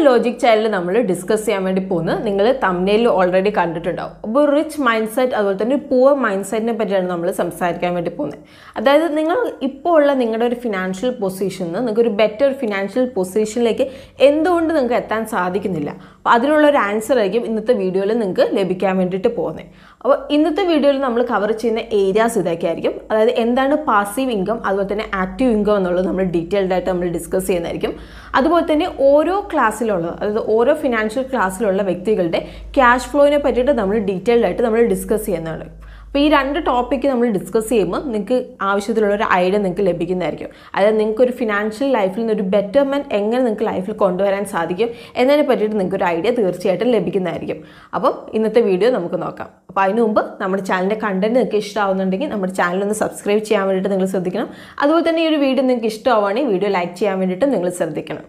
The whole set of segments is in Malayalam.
ലോജിക് ചാനലിൽ നമ്മൾ ഡിസ്കസ് ചെയ്യാൻ വേണ്ടി പോകുന്നത് നിങ്ങൾ തമ്മിൽ ഓൾറെഡി കണ്ടിട്ടുണ്ടാവും അപ്പോൾ റിച്ച് മൈൻഡ് സെറ്റ് അതുപോലെ തന്നെ ഒരു പുവർ മൈൻഡ് സെറ്റിനെ പറ്റിയാണ് നമ്മൾ സംസാരിക്കാൻ വേണ്ടി പോകുന്നത് അതായത് നിങ്ങൾ ഇപ്പോൾ ഉള്ള നിങ്ങളുടെ ഒരു ഫിനാൻഷ്യൽ പൊസിഷനിൽ നിന്ന് നിങ്ങൾക്ക് ഒരു ബെറ്റർ ഫിനാൻഷ്യൽ പൊസിഷനിലേക്ക് എന്തുകൊണ്ട് നിങ്ങൾക്ക് എത്താൻ സാധിക്കുന്നില്ല അപ്പോൾ അതിനുള്ള ഒരു ആൻസർ ആയിരിക്കും ഇന്നത്തെ വീഡിയോയിൽ നിങ്ങൾക്ക് ലഭിക്കാൻ വേണ്ടിയിട്ട് പോകുന്നത് അപ്പോൾ ഇന്നത്തെ വീഡിയോയിൽ നമ്മൾ കവർ ചെയ്യുന്ന ഏരിയാസ് ഇതൊക്കെ ആയിരിക്കും അതായത് എന്താണ് പാസീവ് ഇൻകം അതുപോലെ തന്നെ ആക്റ്റീവ് ഇൻകം എന്നുള്ളത് നമ്മൾ ഡീറ്റെയിൽഡ് ആയിട്ട് നമ്മൾ ഡിസ്കസ് ചെയ്യുന്നതായിരിക്കും അതുപോലെ തന്നെ ഓരോ ക്ലാസ്സിലുള്ള അതായത് ഓരോ ഫിനാൻഷ്യൽ ക്ലാസ്സിലുള്ള വ്യക്തികളുടെ ക്യാഷ് ഫ്ലോയിനെ പറ്റിയിട്ട് നമ്മൾ ഡീറ്റെയിൽഡ് ആയിട്ട് നമ്മൾ ഡിസ്കസ് ചെയ്യുന്നതാണ് അപ്പോൾ ഈ രണ്ട് ടോപ്പിക്ക് നമ്മൾ ഡിസ്കസ് ചെയ്യുമ്പോൾ നിങ്ങൾക്ക് ആവശ്യത്തിലുള്ള ഒരു ഐഡിയ നിങ്ങൾക്ക് ലഭിക്കുന്നതായിരിക്കും അതായത് നിങ്ങൾക്ക് ഒരു ഫിനാൻഷ്യൽ ലൈഫിൽ നിന്ന് ഒരു ബെറ്റർമെൻറ്റ് എങ്ങനെ നിങ്ങൾക്ക് ലൈഫിൽ കൊണ്ടുവരാൻ സാധിക്കും എന്നതിനെ പറ്റിയിട്ട് നിങ്ങൾക്ക് ഒരു ഐഡിയ തീർച്ചയായിട്ടും ലഭിക്കുന്നതായിരിക്കും അപ്പം ഇന്നത്തെ വീഡിയോ നമുക്ക് നോക്കാം അപ്പോൾ അതിന് മുമ്പ് നമ്മുടെ ചാനലിൻ്റെ കണ്ടന്റ് നിങ്ങൾക്ക് ഇഷ്ടമാവുന്നുണ്ടെങ്കിൽ നമ്മുടെ ചാനൽ ഒന്ന് സബ്സ്ക്രൈബ് ചെയ്യാൻ വേണ്ടിയിട്ട് നിങ്ങൾ ശ്രദ്ധിക്കണം അതുപോലെ തന്നെ ഈ ഒരു വീഡിയോ നിങ്ങൾക്ക് ഇഷ്ടമാവുകയാണെങ്കിൽ വീഡിയോ ലൈക്ക് ചെയ്യാൻ വേണ്ടിയിട്ട് നിങ്ങൾ ശ്രദ്ധിക്കണം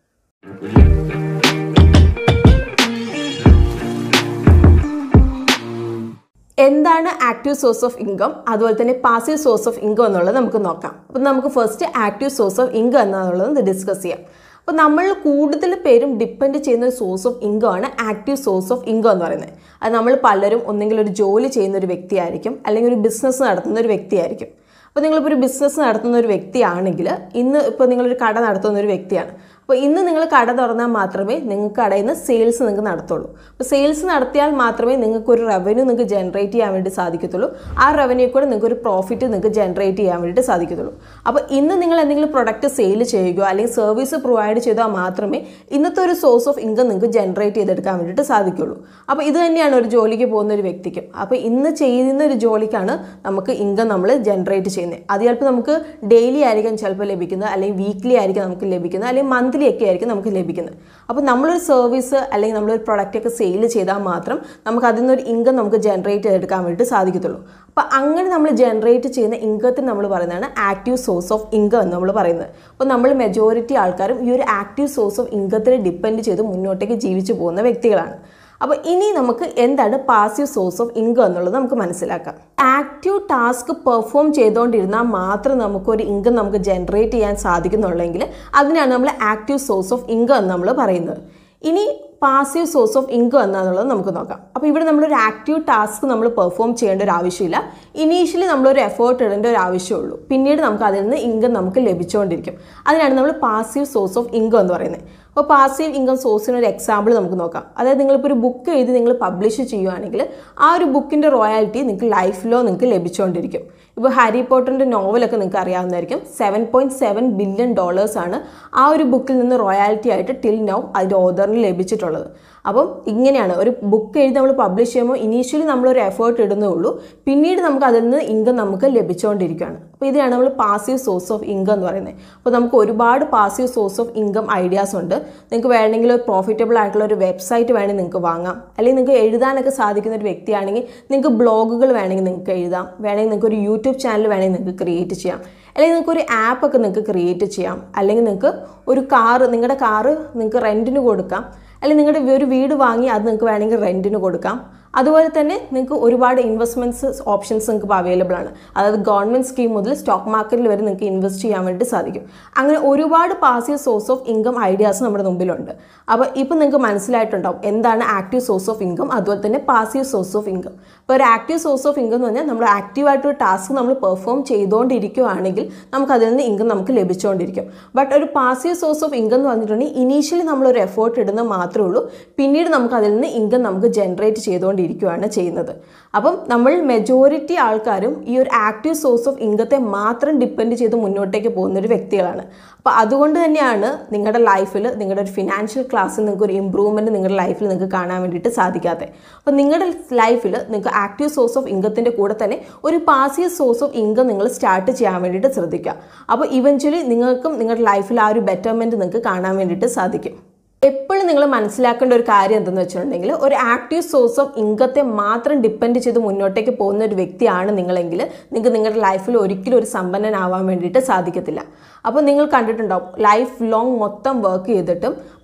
എന്താണ് ആക്റ്റീവ് സോഴ്സ് ഓഫ് ഇൻകം അതുപോലെ തന്നെ പാസീവ് സോഴ്സ് ഓഫ് ഇൻകം എന്നുള്ളത് നമുക്ക് നോക്കാം അപ്പം നമുക്ക് first active source of income എന്നുള്ളത് ഡിസ്കസ് ചെയ്യാം അപ്പോൾ നമ്മൾ കൂടുതൽ പേരും ഡിപ്പെൻഡ് ചെയ്യുന്ന ഒരു സോഴ്സ് ഓഫ് ഇൻകം ആണ് ആക്റ്റീവ് സോഴ്സ് ഓഫ് ഇൻകം എന്ന് പറയുന്നത് അത് നമ്മൾ പലരും ഒന്നെങ്കിൽ ഒരു ജോലി ചെയ്യുന്ന ഒരു വ്യക്തിയായിരിക്കും അല്ലെങ്കിൽ ഒരു ബിസിനസ് നടത്തുന്ന ഒരു വ്യക്തിയായിരിക്കും അപ്പോൾ നിങ്ങളിപ്പോൾ ഒരു ബിസിനസ് നടത്തുന്ന ഒരു വ്യക്തിയാണെങ്കിൽ ഇന്ന് ഇപ്പോൾ നിങ്ങളൊരു കട നടത്തുന്ന ഒരു വ്യക്തിയാണ് അപ്പോൾ ഇന്ന് നിങ്ങൾ കട തുറന്നാൽ മാത്രമേ നിങ്ങൾക്ക് കടയിൽ നിന്ന് സെയിൽസ് നിങ്ങൾക്ക് നടത്തുള്ളൂ അപ്പോൾ സെയിൽസ് നടത്തിയാൽ മാത്രമേ നിങ്ങൾക്ക് ഒരു റവന്യൂ നിങ്ങൾക്ക് ജനറേറ്റ് ചെയ്യാൻ വേണ്ടി സാധിക്കത്തുള്ളൂ ആ റവന്യൂ കൂടെ നിങ്ങൾക്ക് ഒരു പ്രോഫിറ്റ് നിങ്ങൾക്ക് ജനറേറ്റ് ചെയ്യാൻ വേണ്ടിയിട്ട് സാധിക്കത്തുള്ളൂ അപ്പോൾ ഇന്ന് നിങ്ങൾ എന്തെങ്കിലും പ്രൊഡക്റ്റ് സെയിൽ ചെയ്യുകയോ അല്ലെങ്കിൽ സർവീസ് പ്രൊവൈഡ് ചെയ്താൽ മാത്രമേ ഇന്നത്തെ ഒരു സോഴ്സ് ഓഫ് ഇൻകം നിങ്ങൾക്ക് ജനറേറ്റ് ചെയ്തെടുക്കാൻ വേണ്ടിയിട്ട് സാധിക്കുള്ളൂ അപ്പോൾ ഇത് തന്നെയാണ് ഒരു ജോലിക്ക് പോകുന്ന ഒരു വ്യക്തിക്കും അപ്പോൾ ഇന്ന് ചെയ്യുന്ന ഒരു ജോലിക്കാണ് നമുക്ക് ഇൻകം നമ്മൾ ജനറേറ്റ് ചെയ്യുന്നത് അത് ചിലപ്പോൾ നമുക്ക് ഡെയിലി ആയിരിക്കും ചിലപ്പോൾ ലഭിക്കുന്നത് അല്ലെങ്കിൽ വീക്ക്ലി ആയിരിക്കും നമുക്ക് ലഭിക്കുന്നത് അല്ലെങ്കിൽ മന്ത്ലി ഒക്കെ ആയിരിക്കും നമുക്ക് ലഭിക്കുന്നത് അപ്പോൾ നമ്മളൊരു സർവീസ് അല്ലെങ്കിൽ നമ്മളൊരു പ്രൊഡക്റ്റ് ഒക്കെ സെയിൽ ചെയ്താൽ മാത്രം നമുക്ക് അതിൽ നിന്നൊരു ഇൻകം നമുക്ക് ജനറേറ്റ് ചെയ്തെടുക്കാൻ വേണ്ടിയിട്ട് സാധിക്കത്തുള്ളൂ അപ്പോൾ അങ്ങനെ നമ്മൾ ജനറേറ്റ് ചെയ്യുന്ന ഇൻകത്തിന് നമ്മൾ പറയുന്നതാണ് ആക്റ്റീവ് സോഴ്സ് ഓഫ് ഇൻകം എന്ന് നമ്മൾ പറയുന്നത് അപ്പോൾ നമ്മൾ മെജോറിറ്റി ആൾക്കാരും ഈ ഒരു ആക്റ്റീവ് സോഴ്സ് ഓഫ് ഇൻകത്തിനെ ഡിപ്പെൻഡ് ചെയ്ത് മുന്നോട്ടേക്ക് ജീവിച്ചു പോകുന്ന വ്യക്തികളാണ് അപ്പോൾ ഇനി നമുക്ക് എന്താണ് പാസീവ് സോഴ്സ് ഓഫ് ഇൻകം എന്നുള്ളത് നമുക്ക് മനസ്സിലാക്കാം ആക്റ്റീവ് ടാസ്ക് പെർഫോം ചെയ്തുകൊണ്ടിരുന്നാൽ മാത്രം നമുക്കൊരു ഇൻകം നമുക്ക് ജനറേറ്റ് ചെയ്യാൻ സാധിക്കുന്നുള്ളെങ്കിൽ അതിനാണ് നമ്മൾ ആക്റ്റീവ് സോഴ്സ് ഓഫ് ഇൻകം എന്ന് നമ്മൾ പറയുന്നത് ഇനി പാസീവ് സോഴ്സ് ഓഫ് ഇൻകം എന്നാന്നുള്ളത് നമുക്ക് നോക്കാം അപ്പോൾ ഇവിടെ നമ്മളൊരു ആക്റ്റീവ് ടാസ്ക് നമ്മൾ പെർഫോം ചെയ്യേണ്ട ഒരു ആവശ്യമില്ല ഇനീഷ്യലി നമ്മളൊരു എഫേർട്ട് ഇടേണ്ട ഒരു ആവശ്യമുള്ളൂ പിന്നീട് നമുക്ക് അതിൽ നിന്ന് ഇൻകം നമുക്ക് ലഭിച്ചുകൊണ്ടിരിക്കും അതിനാണ് നമ്മൾ പാസീവ് സോഴ്സ് ഓഫ് ഇൻകം എന്ന് പറയുന്നത് അപ്പോൾ പാസീവ് ഇൻകം സോഴ്സിന് ഒരു എക്സാമ്പിൾ നമുക്ക് നോക്കാം അതായത് നിങ്ങളിപ്പോൾ ഒരു ബുക്ക് എഴുതി നിങ്ങൾ പബ്ലിഷ് ചെയ്യുകയാണെങ്കിൽ ആ ഒരു ബുക്കിൻ്റെ റോയാലിറ്റി നിങ്ങൾക്ക് ലൈഫിലോ നിങ്ങൾക്ക് ലഭിച്ചുകൊണ്ടിരിക്കും ഇപ്പോൾ ഹാരി പോട്ടറിൻ്റെ നോവലൊക്കെ നിങ്ങൾക്ക് അറിയാവുന്നതായിരിക്കും സെവൻ പോയിൻറ്റ് സെവൻ ബില്യൺ ഡോളേഴ്സാണ് ആ ഒരു ബുക്കിൽ നിന്ന് റോയാലിറ്റി ആയിട്ട് ടിൽ നൗ അതിൻ്റെ ഓതറിന് ലഭിച്ചിട്ടുള്ളത് അപ്പം ഇങ്ങനെയാണ് ഒരു ബുക്ക് എഴുതി നമ്മൾ പബ്ലിഷ് ചെയ്യുമ്പോൾ ഇനീഷ്യലി നമ്മളൊരു എഫേർട്ട് ഇടുന്നേ ഉള്ളൂ പിന്നീട് നമുക്ക് അതിൽ നിന്ന് ഇൻകം നമുക്ക് ലഭിച്ചുകൊണ്ടിരിക്കുകയാണ് അപ്പോൾ ഇതിനാണ് നമ്മൾ പാസീവ് സോഴ്സ് ഓഫ് ഇൻകം എന്ന് പറയുന്നത് അപ്പോൾ നമുക്ക് ഒരുപാട് passive source of income ideas ഉണ്ട് നിങ്ങൾക്ക് വേണമെങ്കിൽ ഒരു പ്രോഫിറ്റബിൾ ആയിട്ടുള്ള ഒരു വെബ്സൈറ്റ് വേണമെങ്കിൽ നിങ്ങൾക്ക് വാങ്ങാം അല്ലെങ്കിൽ നിങ്ങൾക്ക് എഴുതാനൊക്കെ സാധിക്കുന്ന ഒരു വ്യക്തിയാണെങ്കിൽ നിങ്ങൾക്ക് ബ്ലോഗുകൾ വേണമെങ്കിൽ നിങ്ങൾക്ക് എഴുതാം വേണമെങ്കിൽ നിങ്ങൾക്ക് ഒരു യൂട്യൂബ് ചാനൽ വേണമെങ്കിൽ നിങ്ങൾക്ക് ക്രിയേറ്റ് ചെയ്യാം അല്ലെങ്കിൽ നിങ്ങൾക്ക് ഒരു ആപ്പൊക്കെ നിങ്ങൾക്ക് ക്രിയേറ്റ് ചെയ്യാം അല്ലെങ്കിൽ നിങ്ങൾക്ക് ഒരു കാറ് നിങ്ങളുടെ കാറ് നിങ്ങൾക്ക് റെൻറ്റിന് കൊടുക്കാം അല്ലെങ്കിൽ നിങ്ങളുടെ ഒരു വീട് വാങ്ങി അത് നിങ്ങൾക്ക് വേണമെങ്കിൽ റെൻറ്റിന് കൊടുക്കാം അതുപോലെ തന്നെ നിങ്ങൾക്ക് ഒരുപാട് ഇൻവെസ്റ്റ്മെൻറ്റ്സ് ഓപ്ഷൻസ് നിങ്ങൾക്ക് ഇപ്പോൾ അവൈലബിൾ ആണ് അതായത് ഗവൺമെൻറ് സ്കീം മുതൽ സ്റ്റോക്ക് മാർക്കറ്റിൽ വരെ നിങ്ങൾക്ക് ഇൻവെസ്റ്റ് ചെയ്യാൻ വേണ്ടി സാധിക്കും അങ്ങനെ ഒരുപാട് passive source of income ideas നമ്മുടെ മുമ്പിലുണ്ട് അപ്പോൾ ഇപ്പോൾ നിങ്ങൾക്ക് മനസ്സിലായിട്ടുണ്ടാവും എന്താണ് ആക്റ്റീവ് സോഴ്സ് ഓഫ് ഇൻകം അതുപോലെ തന്നെ പാസീവ് സോഴ്സ് ഓഫ് ഇൻകം ഇപ്പോൾ ഒരു ആക്റ്റീവ് സോഴ്സ് ഓഫ് ഇൻകം എന്ന് പറഞ്ഞാൽ നമ്മൾ ആക്റ്റീവായിട്ടൊരു ടാസ്ക് നമ്മൾ പെർഫോം ചെയ്തുകൊണ്ടിരിക്കുകയാണെങ്കിൽ നമുക്ക് അതിൽ നിന്ന് ഇൻകം നമുക്ക് ലഭിച്ചുകൊണ്ടിരിക്കും ബട്ട് ഒരു പാസീവ് സോഴ്സ് ഓഫ് ഇൻകം എന്ന് പറഞ്ഞിട്ടുണ്ടെങ്കിൽ ഇനീഷ്യലി നമ്മളൊരു എഫേർട്ട് ഇടുന്നത് മാത്രമേ ഉള്ളൂ പിന്നീട് നമുക്ക് അതിൽ നിന്ന് ഇൻകം നമുക്ക് ജനറേറ്റ് ചെയ്തുകൊണ്ടിരിക്കുകയാണ് ചെയ്യുന്നത് അപ്പം നമ്മൾ മെജോറിറ്റി ആൾക്കാരും ഈ ഒരു ആക്റ്റീവ് സോഴ്സ് ഓഫ് ഇൻകത്തെ മാത്രം ഡിപ്പെൻഡ് ചെയ്ത് മുന്നോട്ടേക്ക് പോകുന്ന ഒരു വ്യക്തികളാണ് അപ്പോൾ അതുകൊണ്ട് തന്നെയാണ് നിങ്ങളുടെ ലൈഫിൽ നിങ്ങളുടെ ഒരു ഫിനാൻഷ്യൽ ക്ലാസ്സിൽ നിങ്ങൾക്ക് ഒരു ഇമ്പ്രൂവ്മെൻറ്റ് നിങ്ങളുടെ ലൈഫിൽ നിങ്ങൾക്ക് കാണാൻ വേണ്ടിയിട്ട് സാധിക്കാത്തത് അപ്പോൾ നിങ്ങളുടെ ലൈഫിൽ നിങ്ങൾക്ക് ആക്റ്റീവ് സോഴ്സ് ഓഫ് ഇൻകത്തിൻ്റെ കൂടെ തന്നെ ഒരു പാസീവ് സോഴ്സ് ഓഫ് ഇൻകം നിങ്ങൾ സ്റ്റാർട്ട് ചെയ്യാൻ വേണ്ടിയിട്ട് ശ്രദ്ധിക്കുക അപ്പോൾ ഇവഞ്ച്വലി നിങ്ങൾക്കും നിങ്ങളുടെ ലൈഫിൽ ആ ഒരു ബെറ്റർമെൻറ്റ് നിങ്ങൾക്ക് കാണാൻ വേണ്ടിയിട്ട് സാധിക്കും എപ്പോഴും നിങ്ങൾ മനസ്സിലാക്കേണ്ട ഒരു കാര്യം എന്തെന്ന് വെച്ചിട്ടുണ്ടെങ്കിൽ ഒരു ആക്റ്റീവ് സോഴ്സ് ഓഫ് ഇൻകത്തെ മാത്രം ഡിപ്പെൻഡ് ചെയ്ത് മുന്നോട്ടേക്ക് പോകുന്ന ഒരു വ്യക്തിയാണ് നിങ്ങളെങ്കിൽ നിങ്ങൾക്ക് നിങ്ങളുടെ ലൈഫിൽ ഒരിക്കലും ഒരു സമ്പന്നനാവാൻ വേണ്ടിയിട്ട് സാധിക്കത്തില്ല അപ്പോൾ നിങ്ങൾ കണ്ടിട്ടുണ്ടാവും ലൈഫ് ലോങ് മൊത്തം വർക്ക് ചെയ്തിട്ടും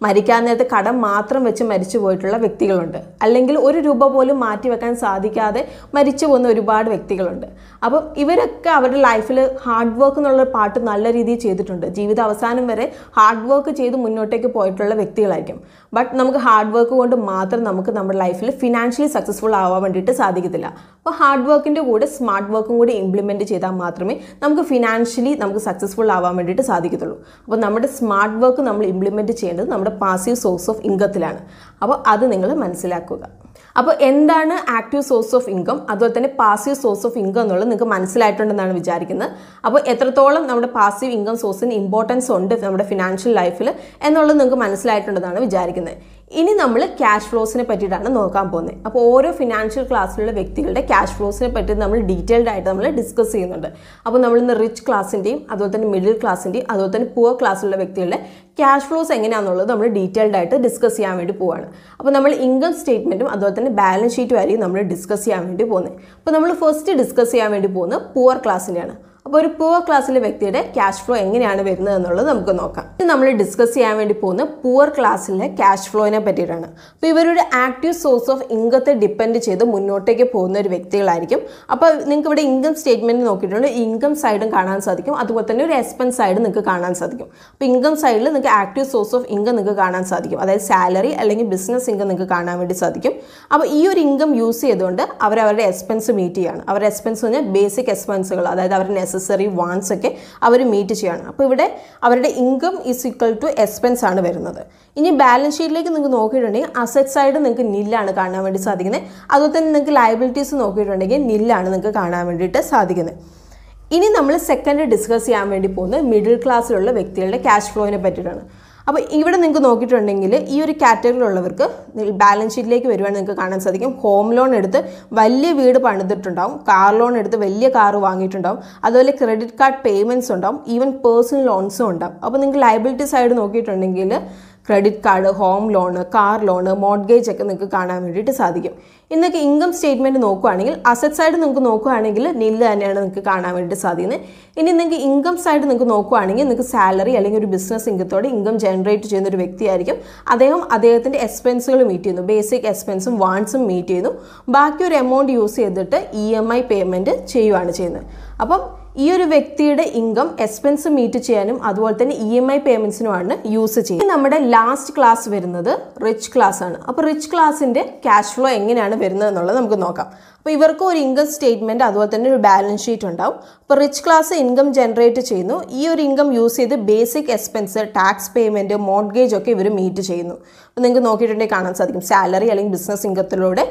മരിക്കാൻ നേരത്തെ കടം മാത്രം വെച്ച് മരിച്ചു പോയിട്ടുള്ള വ്യക്തികളുണ്ട് അല്ലെങ്കിൽ ഒരു രൂപ പോലും മാറ്റി വെക്കാൻ സാധിക്കാതെ മരിച്ചു പോകുന്ന ഒരുപാട് വ്യക്തികളുണ്ട് അപ്പം ഇവരൊക്കെ അവരുടെ ലൈഫിൽ ഹാർഡ് വർക്ക് എന്നുള്ള പാട്ട് നല്ല രീതിയിൽ ചെയ്തിട്ടുണ്ട് ജീവിത അവസാനം വരെ ഹാർഡ് വർക്ക് ചെയ്ത് മുന്നോട്ടേക്ക് പോയിട്ടുള്ള വ്യക്തികളായിരിക്കും ബട്ട് നമുക്ക് ഹാർഡ് വർക്ക് കൊണ്ട് മാത്രം നമുക്ക് നമ്മുടെ ലൈഫിൽ ഫിനാൻഷ്യലി സക്സസ്ഫുൾ ആവാൻ വേണ്ടിയിട്ട് സാധിക്കത്തില്ല അപ്പോൾ ഹാർഡ് വർക്കിൻ്റെ കൂടെ സ്മാർട്ട് വർക്കും കൂടി ഇംപ്ലിമെൻറ്റ് ചെയ്താൽ മാത്രമേ നമുക്ക് ഫിനാൻഷ്യലി നമുക്ക് സക്സസ്ഫുൾ ആവാൻ വേണ്ടിയിട്ട് സാധിക്കത്തുള്ളൂ അപ്പോൾ നമ്മുടെ സ്മാർട്ട് വർക്ക് നമ്മൾ ഇംപ്ലിമെൻറ്റ് ചെയ്യേണ്ടത് നമ്മുടെ പാസീവ് സോഴ്സ് ഓഫ് ഇൻകത്തിലാണ് അപ്പോൾ അത് നിങ്ങൾ മനസ്സിലാക്കുക അപ്പോൾ എന്താണ് ആക്റ്റീവ് സോഴ്സ് ഓഫ് ഇൻകം അതുപോലെ തന്നെ പാസീവ് സോഴ്സ് ഓഫ് ഇൻകം എന്നുള്ളത് നിങ്ങൾക്ക് മനസ്സിലായിട്ടുണ്ടെന്നാണ് വിചാരിക്കുന്നത് അപ്പോൾ എത്രത്തോളം നമ്മുടെ പാസീവ് ഇൻകം സോഴ്സിന് ഇമ്പോർട്ടൻസ് ഉണ്ട് നമ്മുടെ ഫിനാൻഷ്യൽ ലൈഫിൽ എന്നുള്ളത് നിങ്ങൾക്ക് മനസ്സിലായിട്ടുണ്ടെന്നാണ് വിചാരിക്കുന്നത് ഇനി നമ്മൾ ക്യാഷ് ഫ്ലോസിനെ പറ്റിയിട്ടാണ് നോക്കാൻ പോകുന്നത് അപ്പോൾ ഓരോ ഫിനാൻഷ്യൽ ക്ലാസ്സിലുള്ള വ്യക്തികളുടെ ക്യാഷ് ഫ്ലോസിനെ പറ്റി നമ്മൾ ഡീറ്റെയിൽഡ് ആയിട്ട് നമ്മൾ ഡിസ്കസ് ചെയ്യുന്നുണ്ട് അപ്പോൾ നമ്മൾ ഇന്ന് റിച്ച് ക്ലാസ്സിൻ്റെയും അതുപോലെ തന്നെ മിഡിൽ ക്ലാസ്സിൻ്റെയും അതുപോലെ തന്നെ പുവർ ക്ലാസ്സിലുള്ള വ്യക്തികളുടെ ക്യാഷ് ഫ്ലോസ് എങ്ങനെയാണെന്നുള്ളത് നമ്മൾ ഡീറ്റെയിൽഡ് ആയിട്ട് ഡിസ്കസ് ചെയ്യാൻ വേണ്ടി പോവാണ് അപ്പോൾ നമ്മൾ ഇൻകം സ്റ്റേറ്റ്മെൻറ്റും അതുപോലെ തന്നെ ബാലൻസ് ഷീറ്റും ആയിരിക്കും നമ്മൾ ഡിസ്കസ് ചെയ്യാൻ വേണ്ടി പോകുന്നത് അപ്പോൾ നമ്മൾ ഫസ്റ്റ് ഡിസ്കസ് ചെയ്യാൻ വേണ്ടി പോകുന്നത് പുവർ ക്ലാസ്സിൻ്റെയാണ് അപ്പോൾ ഒരു പുവർ ക്ലാസ്സിലെ വ്യക്തിയുടെ ക്യാഷ് ഫ്ലോ എങ്ങനെയാണ് വരുന്നത് എന്നുള്ളത് നമുക്ക് നോക്കാം ഇത് നമ്മൾ ഡിസ്കസ് ചെയ്യാൻ വേണ്ടി പോകുന്ന പുവർ ക്ലാസ്സിലെ ക്യാഷ് ഫ്ലോയിനെ പറ്റിയിട്ടാണ് അപ്പോൾ ഇവരുടെ ആക്റ്റീവ് സോഴ്സ് ഓഫ് ഇൻകത്തെ ഡിപ്പെൻഡ് ചെയ്ത് മുന്നോട്ടേക്ക് പോകുന്ന ഒരു വ്യക്തികളായിരിക്കും അപ്പോൾ നിങ്ങൾക്ക് ഇവിടെ ഇൻകം സ്റ്റേറ്റ്മെൻറ്റ് നോക്കിയിട്ടുണ്ട് ഇൻകം സൈഡും കാണാൻ സാധിക്കും അതുപോലെ തന്നെ ഒരു എക്സ്പെൻസ് സൈഡ് നിങ്ങൾക്ക് കാണാൻ സാധിക്കും അപ്പോൾ ഇൻകം സൈഡിൽ നിങ്ങൾക്ക് ആക്റ്റീവ് സോഴ്സ് ഓഫ് ഇൻകം നിങ്ങൾക്ക് കാണാൻ സാധിക്കും അതായത് സാലറി അല്ലെങ്കിൽ ബിസിനസ് ഇൻകം നിങ്ങൾക്ക് കാണാൻ വേണ്ടി സാധിക്കും അപ്പോൾ ഈ ഒരു ഇൻകം യൂസ് ചെയ്തുകൊണ്ട് അവർ അവരുടെ എക്സ്പെൻസ് മീറ്റ് ചെയ്യാണ് അവരുടെ എക്സ്പെൻസ് പറഞ്ഞാൽ ബേസിക് എക്സ്പെൻസുകൾ അതായത് അവരുടെ നെസസറി വാൺസ് ഒക്കെ അവർ മീറ്റ് ചെയ്യാണ് അപ്പോൾ ഇവിടെ അവരുടെ income is equal to expense ആണ് വരുന്നത് ഇനി ബാലൻസ് ഷീറ്റിലേക്ക് നിങ്ങൾക്ക് നോക്കിയിട്ടുണ്ടെങ്കിൽ അസറ്റ് സൈഡ് നിങ്ങൾക്ക് നില്ലാണ് കാണാൻ വേണ്ടി സാധിക്കുന്നത് അതുപോലെ തന്നെ നിങ്ങൾക്ക് ലയബിലിറ്റീസ് നോക്കിയിട്ടുണ്ടെങ്കിൽ നില്ലാണ് നിങ്ങൾക്ക് കാണാൻ വേണ്ടിയിട്ട് സാധിക്കുന്നത് ഇനി നമ്മൾ സെക്കൻഡ് ഡിസ്കസ് ചെയ്യാൻ വേണ്ടി പോകുന്നത് മിഡിൽ ക്ലാസ്സിലുള്ള വ്യക്തികളുടെ ക്യാഷ് ഫ്ലോയിനെ പറ്റിയിട്ടാണ് അപ്പോൾ ഇവിടെ നിങ്ങൾക്ക് നോക്കിയിട്ടുണ്ടെങ്കിൽ ഈ ഒരു കാറ്റഗറിയിലുള്ളവർക്ക് ബാലൻസ് ഷീറ്റിലേക്ക് വരുവാണെങ്കിൽ നിങ്ങൾക്ക് കാണാൻ സാധിക്കും ഹോം ലോൺ എടുത്ത് വലിയ വീട് പണിതിട്ടുണ്ടാവും കാർ ലോൺ എടുത്ത് വലിയ കാർ വാങ്ങിയിട്ടുണ്ടാവും അതുപോലെ ക്രെഡിറ്റ് കാർഡ് പേയ്മെൻറ്റ്സ് ഉണ്ടാവും ഈവൻ പേഴ്സണൽ ലോൺസും ഉണ്ടാവും അപ്പോൾ നിങ്ങൾക്ക് ലയബിലിറ്റി സൈഡ് നോക്കിയിട്ടുണ്ടെങ്കിൽ credit card home loan car loan mortgage ഒക്കെ നിങ്ങൾക്ക് കാണാൻ വേണ്ടിയിട്ട് സാധിക്കും ഇന്നൊക്കെ ഇൻകം സ്റ്റേറ്റ്മെൻറ്റ് നോക്കുകയാണെങ്കിൽ അസറ്റ് സൈഡ് നിങ്ങൾക്ക് നോക്കുകയാണെങ്കിൽ നില്ല് തന്നെയാണ് നിങ്ങൾക്ക് കാണാൻ വേണ്ടി സാധിക്കുന്നത് ഇനി നിങ്ങൾക്ക് ഇൻകം സൈഡ് നിങ്ങൾക്ക് നോക്കുകയാണെങ്കിൽ നിങ്ങൾക്ക് സാലറി അല്ലെങ്കിൽ ഒരു ബിസിനസ് ഇൻകത്തോടെ ഇൻകം ജനറേറ്റ് ചെയ്യുന്ന ഒരു വ്യക്തിയായിരിക്കും അദ്ദേഹം അദ്ദേഹത്തിൻ്റെ എക്സ്പെൻസുകൾ മീറ്റ് ചെയ്യുന്നു ബേസിക് എക്സ്പെൻസും വാൺസും മീറ്റ് ചെയ്യുന്നു ബാക്കി ഒരു എമൗണ്ട് യൂസ് ചെയ്തിട്ട് ഇ എം ഐ പേയ്മെൻറ്റ് ചെയ്യുകയാണ് ചെയ്യുന്നത് അപ്പം ഈ ഒരു വ്യക്തിയുടെ ഇൻകം എക്സ്പെൻസ് മീറ്റ് ചെയ്യാനും അതുപോലെ തന്നെ ഇ എം ഐ പേയ്മെൻറ്റ്സിനുമാണ് യൂസ് ചെയ്യുന്നത് നമ്മുടെ ലാസ്റ്റ് ക്ലാസ് വരുന്നത് റിച്ച് ക്ലാസ് ആണ് അപ്പോൾ റിച്ച് ക്ലാസ്സിൻ്റെ ക്യാഷ് ഫ്ലോ എങ്ങനെയാണ് വരുന്നത് എന്നുള്ളത് നമുക്ക് നോക്കാം അപ്പോൾ ഇവർക്ക് ഒരു ഇൻകം സ്റ്റേറ്റ്മെൻറ്റ് അതുപോലെ തന്നെ ഒരു ബാലൻസ് ഷീറ്റ് ഉണ്ടാവും അപ്പോൾ റിച്ച് ക്ലാസ് ഇൻകം ജനറേറ്റ് ചെയ്യുന്നു ഈ ഒരു ഇൻകം യൂസ് ചെയ്ത് basic expense tax payment mortgage ഒക്കെ ഇവർ മീറ്റ് ചെയ്യുന്നു അപ്പോൾ നിങ്ങൾക്ക് നോക്കിയിട്ടുണ്ടെങ്കിൽ കാണാൻ സാധിക്കും സാലറി അല്ലെങ്കിൽ ബിസിനസ് ഇൻകത്തിലൂടെ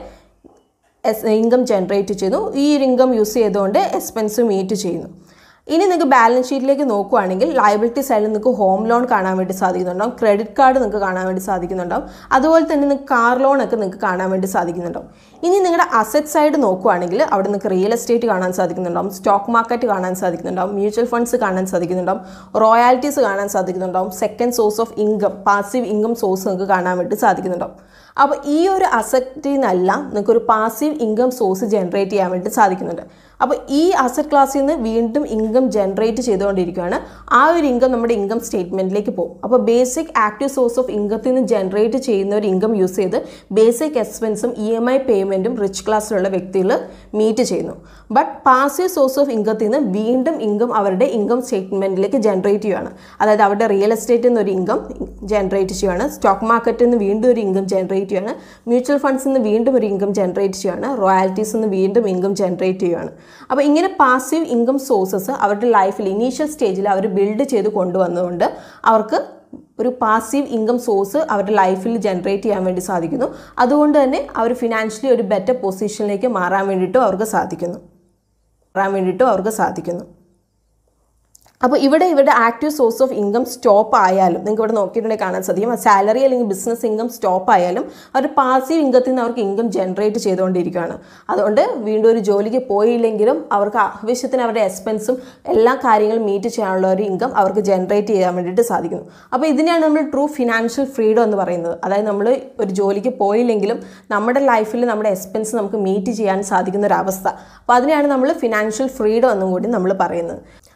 ഇൻകം ജനറേറ്റ് ചെയ്യുന്നു ഈ ഒരു ഇൻകം യൂസ് ചെയ്തുകൊണ്ട് എക്സ്പെൻസ് മീറ്റ് ചെയ്യുന്നു ഇനി നിങ്ങൾക്ക് ബാലൻസ് ഷീറ്റിലേക്ക് നോക്കുകയാണെങ്കിൽ ലയബിലിറ്റി സൈഡിൽ നിങ്ങൾക്ക് ഹോം ലോൺ കാണാൻ വേണ്ടി സാധിക്കുന്നുണ്ടാവും ക്രെഡിറ്റ് കാർഡ് നിങ്ങൾക്ക് കാണാൻ വേണ്ടി സാധിക്കുന്നുണ്ടാവും അതുപോലെ തന്നെ നിങ്ങൾക്ക് കാർ ലോൺ ഒക്കെ നിങ്ങൾക്ക് കാണാൻ വേണ്ടി സാധിക്കുന്നുണ്ടാവും ഇനി നിങ്ങളുടെ അസറ്റ് സൈഡ് നോക്കുകയാണെങ്കിൽ അവിടെ നിങ്ങൾക്ക് റിയൽ എസ്റ്റേറ്റ് കാണാൻ സാധിക്കുന്നുണ്ടാവും സ്റ്റോക്ക് മാർക്കറ്റ് കാണാൻ സാധിക്കുന്നുണ്ടാവും മ്യൂച്വൽ ഫണ്ട്സ് കാണാൻ സാധിക്കുന്നുണ്ടാവും റോയാലിറ്റീസ് കാണാൻ സാധിക്കുന്നുണ്ടാവും second source of income passive income source നിങ്ങൾക്ക് കാണാൻ വേണ്ടി സാധിക്കുന്നുണ്ടാവും അപ്പോൾ ഈ ഒരു അസറ്റിൽ നിന്നെല്ലാം നിങ്ങൾക്ക് ഒരു പാസീവ് ഇൻകം സോഴ്സ് ജനറേറ്റ് ചെയ്യാൻ വേണ്ടി സാധിക്കുന്നുണ്ട് അപ്പോൾ ഈ അസറ്റ് ക്ലാസ്സിൽ നിന്ന് വീണ്ടും ഇൻകം ജനറേറ്റ് ചെയ്തുകൊണ്ടിരിക്കുകയാണ് ആ ഒരു ഇൻകം നമ്മുടെ ഇൻകം സ്റ്റേറ്റ്മെൻറ്റിലേക്ക് പോകും അപ്പോൾ ബേസിക് ആക്റ്റീവ് സോഴ്സ് ഓഫ് ഇൻകത്തിൽ നിന്ന് ജനറേറ്റ് ചെയ്യുന്ന ഒരു ഇൻകം യൂസ് ചെയ്ത് ബേസിക് എക്സ്പെൻസും ഇ എം ഐ പേയ്മെൻറ്റും റിച്ച് ക്ലാസ്സിലുള്ള വ്യക്തികൾ മീറ്റ് ചെയ്യുന്നു ബട്ട് പാസീവ് സോഴ്സ് ഓഫ് ഇൻകത്തിൽ നിന്ന് വീണ്ടും ഇൻകം അവരുടെ ഇൻകം സ്റ്റേറ്റ്മെൻറ്റിലേക്ക് ജനറേറ്റ് ചെയ്യുകയാണ് അതായത് അവരുടെ റിയൽ എസ്റ്റേറ്റിൽ നിന്ന് ഒരു ഇൻകം ജനറേറ്റ് ചെയ്യുകയാണ് സ്റ്റോക്ക് മാർക്കറ്റിൽ നിന്ന് വീണ്ടും ഒരു ഇൻകം ജനറേറ്റ് ചെയ്യുകയാണ് മ്യൂച്വൽ ഫണ്ട്സിൽ നിന്ന് വീണ്ടും ഒരു ഇൻകം ജനറേറ്റ് ചെയ്യുകയാണ് റോയാലിറ്റീസിൽ നിന്ന് വീണ്ടും ഇൻകം ജനറേറ്റ് ചെയ്യുകയാണ് അപ്പോൾ ഇങ്ങനെ പാസീവ് ഇൻകം സോഴ്സസ് അവരുടെ ലൈഫിൽ ഇനീഷ്യൽ സ്റ്റേജിൽ അവർ ബിൽഡ് ചെയ്ത് കൊണ്ടുവന്നുകൊണ്ട് അവർക്ക് ഒരു പാസീവ് ഇൻകം സോഴ്സ് അവരുടെ ലൈഫിൽ ജനറേറ്റ് ചെയ്യാൻ വേണ്ടി സാധിക്കുന്നു അതുകൊണ്ട് തന്നെ അവർ ഫിനാൻഷ്യലി ഒരു ബെറ്റർ പൊസിഷനിലേക്ക് മാറാൻ വേണ്ടിയിട്ടും അവർക്ക് സാധിക്കുന്നു മാറാൻ വേണ്ടിയിട്ടും അവർക്ക് സാധിക്കുന്നു അപ്പോൾ ഇവിടെ ഇവരുടെ active source of income stop ആയാലും നിങ്ങൾക്ക് ഇവിടെ നോക്കിയിട്ടുണ്ടെങ്കിൽ കാണാൻ സാധിക്കും സാലറി അല്ലെങ്കിൽ ബിസിനസ് ഇൻകം സ്റ്റോപ്പ് ആയാലും അവർ പാസീവ് ഇൻകത്തിൽ നിന്ന് അവർക്ക് ഇൻകം ജനറേറ്റ് ചെയ്തുകൊണ്ടിരിക്കുകയാണ് അതുകൊണ്ട് വീണ്ടും ഒരു ജോലിക്ക് പോയില്ലെങ്കിലും അവർക്ക് ആവശ്യത്തിന് അവരുടെ എക്സ്പെൻസും എല്ലാ കാര്യങ്ങളും മീറ്റ് ചെയ്യാനുള്ള ഒരു ഇൻകം അവർക്ക് ജനറേറ്റ് ചെയ്യാൻ വേണ്ടിയിട്ട് സാധിക്കുന്നു അപ്പോൾ ഇതിനെയാണ് നമ്മൾ ട്രൂ ഫിനാൻഷ്യൽ ഫ്രീഡം എന്ന് പറയുന്നത് അതായത് നമ്മൾ ഒരു ജോലിക്ക് പോയില്ലെങ്കിലും നമ്മുടെ ലൈഫിൽ നമ്മുടെ എക്സ്പെൻസ് നമുക്ക് മീറ്റ് ചെയ്യാൻ സാധിക്കുന്ന ഒരു അവസ്ഥ അപ്പോൾ അതിനെയാണ് നമ്മൾ ഫിനാൻഷ്യൽ ഫ്രീഡം എന്നും കൂടി നമ്മൾ പറയുന്നത്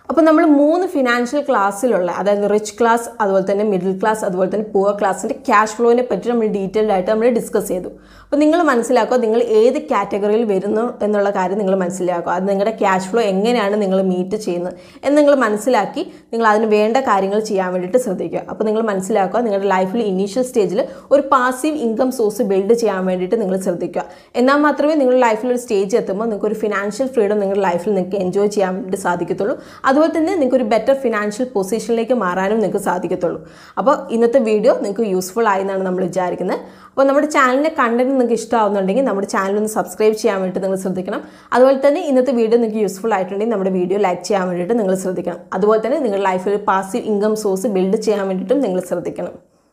അപ്പോൾ നമ്മൾ മൂന്ന് ഫിനാൻഷ്യൽ ക്ലാസ്സിലുള്ള അതായത് റിച്ച് ക്ലാസ് അതുപോലെ തന്നെ മിഡിൽ ക്ലാസ് അതുപോലെ തന്നെ പുവർ ക്ലാസ്സിൻ്റെ ക്യാഷ് ഫ്ലോനെ പറ്റി നമ്മൾ ഡീറ്റെയിൽഡ് ആയിട്ട് നമ്മൾ ഡിസ്കസ് ചെയ്തു അപ്പോൾ നിങ്ങൾ മനസ്സിലാക്കുക നിങ്ങൾ ഏത് കാറ്റഗറിയിൽ വരുന്നു എന്നുള്ള കാര്യം നിങ്ങൾ മനസ്സിലാക്കുക അത് നിങ്ങളുടെ ക്യാഷ് ഫ്ലോ എങ്ങനെയാണ് നിങ്ങൾ മീറ്റ് ചെയ്യുന്നത് എന്ന് നിങ്ങൾ മനസ്സിലാക്കി നിങ്ങൾ അതിന് വേണ്ട കാര്യങ്ങൾ ചെയ്യാൻ വേണ്ടിയിട്ട് ശ്രദ്ധിക്കുക അപ്പോൾ നിങ്ങൾ മനസ്സിലാക്കുക നിങ്ങളുടെ ലൈഫിൽ ഇനീഷ്യൽ സ്റ്റേജിൽ ഒരു പാസീവ് ഇൻകം സോഴ്സ് ബിൽഡ് ചെയ്യാൻ വേണ്ടിയിട്ട് നിങ്ങൾ ശ്രദ്ധിക്കുക എന്നാൽ മാത്രമേ നിങ്ങളുടെ ലൈഫിൽ ഒരു സ്റ്റേജ് എത്തുമ്പോൾ നിങ്ങൾക്ക് ഒരു ഫിനാൻഷ്യൽ ഫ്രീഡം നിങ്ങളുടെ ലൈഫിൽ നിങ്ങൾക്ക് എൻജോയ് ചെയ്യാൻ വേണ്ടി സാധിക്കത്തുള്ളൂ അതുപോലെ തന്നെ നിങ്ങൾക്ക് ഒരു ബെറ്റർ ഫിനാൻഷ്യൽ പൊസിഷനിലേക്ക് മാറാനും നിങ്ങൾക്ക് സാധിക്കത്തുള്ളൂ അപ്പോൾ ഇന്നത്തെ വീഡിയോ നിങ്ങൾക്ക് യൂസ്ഫുൾ ആയി എന്നാണ് നമ്മൾ വിചാരിക്കുന്നത് അപ്പോൾ നമ്മുടെ ചാനലിൻ്റെ കണ്ടന്റ് നിങ്ങൾക്ക് ഇഷ്ടമാവുന്നുണ്ടെങ്കിൽ നമ്മുടെ ചാനൽ ഒന്ന് സബ്സ്ക്രൈബ് ചെയ്യാൻ വേണ്ടിയിട്ട് നിങ്ങൾ ശ്രദ്ധിക്കണം അതുപോലെ തന്നെ ഇന്നത്തെ വീഡിയോ നിങ്ങൾക്ക് യൂസ്ഫുൾ ആയിട്ടുണ്ടെങ്കിൽ നമ്മുടെ വീഡിയോ ലൈക്ക് ചെയ്യാൻ വേണ്ടിയിട്ട് നിങ്ങൾ ശ്രദ്ധിക്കണം അതുപോലെ തന്നെ നിങ്ങളുടെ ലൈഫിൽ പാസീവ് ഇൻകം സോഴ്സ് ബിൽഡ് ചെയ്യാൻ വേണ്ടിയിട്ടും നിങ്ങൾ ശ്രദ്ധിക്കണം